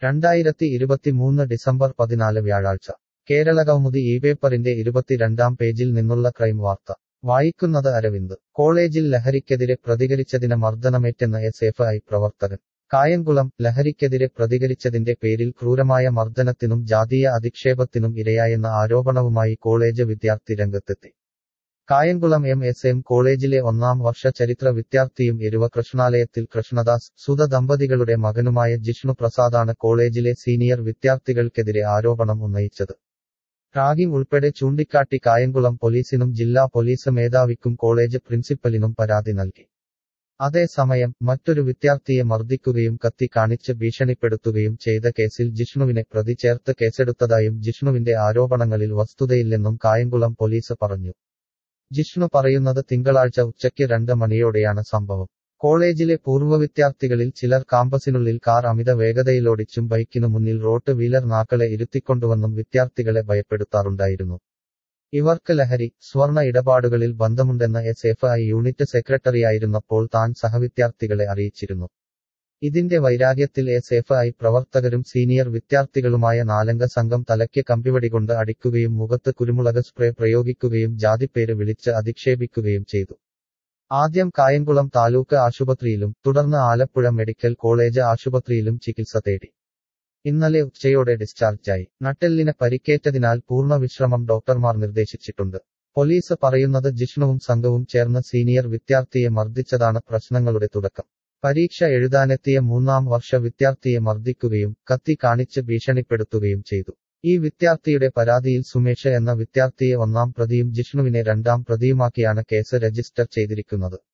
രണ്ടായിരത്തി ഇരുപത്തിമൂന്ന് ഡിസംബർ പതിനാല് വ്യാഴാഴ്ച കേരളകൗമുദി ഈ പേപ്പറിന്റെ ഇരുപത്തിരണ്ടാം പേജിൽ നിന്നുള്ള ക്രൈം വാർത്ത വായിക്കുന്നത് അരവിന്ദ് കോളേജിൽ ലഹരിക്കെതിരെ പ്രതികരിച്ചതിന് മർദ്ദനമേറ്റെന്ന് എസ് എഫ് ഐ പ്രവർത്തകൻ കായംകുളം ലഹരിക്കെതിരെ പ്രതികരിച്ചതിന്റെ പേരിൽ ക്രൂരമായ മർദ്ദനത്തിനും ജാതീയ അധിക്ഷേപത്തിനും ഇരയായെന്ന ആരോപണവുമായി കോളേജ് വിദ്യാർത്ഥി രംഗത്തെത്തി കായംകുളം എം എസ് എം കോളേജിലെ ഒന്നാം വർഷ ചരിത്ര വിദ്യാർത്ഥിയും എരുവ കൃഷ്ണാലയത്തിൽ കൃഷ്ണദാസ് സുധ ദമ്പതികളുടെ മകനുമായ ജിഷ്ണു പ്രസാദാണ് കോളേജിലെ സീനിയർ വിദ്യാർത്ഥികൾക്കെതിരെ ആരോപണം ഉന്നയിച്ചത് റാഗിംഗ് ഉൾപ്പെടെ ചൂണ്ടിക്കാട്ടി കായംകുളം പോലീസിനും ജില്ലാ പോലീസ് മേധാവിക്കും കോളേജ് പ്രിൻസിപ്പലിനും പരാതി നൽകി അതേസമയം മറ്റൊരു വിദ്യാർത്ഥിയെ മർദ്ദിക്കുകയും കത്തി കാണിച്ച് ഭീഷണിപ്പെടുത്തുകയും ചെയ്ത കേസിൽ ജിഷ്ണുവിനെ പ്രതി ചേർത്ത് കേസെടുത്തതായും ജിഷ്ണുവിന്റെ ആരോപണങ്ങളിൽ വസ്തുതയില്ലെന്നും കായംകുളം പോലീസ് പറഞ്ഞു ജിഷ്ണു പറയുന്നത് തിങ്കളാഴ്ച ഉച്ചയ്ക്ക് രണ്ട് മണിയോടെയാണ് സംഭവം കോളേജിലെ പൂർവ്വ വിദ്യാർത്ഥികളിൽ ചിലർ കാമ്പസിനുള്ളിൽ കാർ അമിത വേഗതയിലോടിച്ചും ബൈക്കിനു മുന്നിൽ റോട്ട് വീലർ നാക്കളെ ഇരുത്തിക്കൊണ്ടുവന്നും വിദ്യാർത്ഥികളെ ഭയപ്പെടുത്താറുണ്ടായിരുന്നു ഇവർക്ക് ലഹരി സ്വർണ ഇടപാടുകളിൽ ബന്ധമുണ്ടെന്ന് എസ് എഫ് ഐ യൂണിറ്റ് സെക്രട്ടറിയായിരുന്നപ്പോൾ താൻ സഹവിദ്യാർത്ഥികളെ അറിയിച്ചിരുന്നു ഇതിന്റെ വൈരാഗ്യത്തിൽ എസ് എഫ് ഐ പ്രവർത്തകരും സീനിയർ വിദ്യാർത്ഥികളുമായ നാലംഗ സംഘം തലയ്ക്ക് കമ്പിവടികൊണ്ട് അടിക്കുകയും മുഖത്ത് കുരുമുളക് സ്പ്രേ പ്രയോഗിക്കുകയും ജാതിപ്പേര് വിളിച്ച് അധിക്ഷേപിക്കുകയും ചെയ്തു ആദ്യം കായംകുളം താലൂക്ക് ആശുപത്രിയിലും തുടർന്ന് ആലപ്പുഴ മെഡിക്കൽ കോളേജ് ആശുപത്രിയിലും ചികിത്സ തേടി ഇന്നലെ ഉച്ചയോടെ ഡിസ്ചാർജായി നട്ടെല്ലിന് പരിക്കേറ്റതിനാൽ പൂർണ്ണ വിശ്രമം ഡോക്ടർമാർ നിർദ്ദേശിച്ചിട്ടുണ്ട് പോലീസ് പറയുന്നത് ജിഷ്ണുവും സംഘവും ചേർന്ന് സീനിയർ വിദ്യാർത്ഥിയെ മർദ്ദിച്ചതാണ് പ്രശ്നങ്ങളുടെ തുടക്കം പരീക്ഷ എഴുതാനെത്തിയ മൂന്നാം വർഷ വിദ്യാർത്ഥിയെ മർദ്ദിക്കുകയും കത്തി കാണിച്ച് ഭീഷണിപ്പെടുത്തുകയും ചെയ്തു ഈ വിദ്യാർത്ഥിയുടെ പരാതിയിൽ സുമേഷ് എന്ന വിദ്യാർത്ഥിയെ ഒന്നാം പ്രതിയും ജിഷ്ണുവിനെ രണ്ടാം പ്രതിയുമാക്കിയാണ് കേസ് രജിസ്റ്റർ ചെയ്തിരിക്കുന്നത്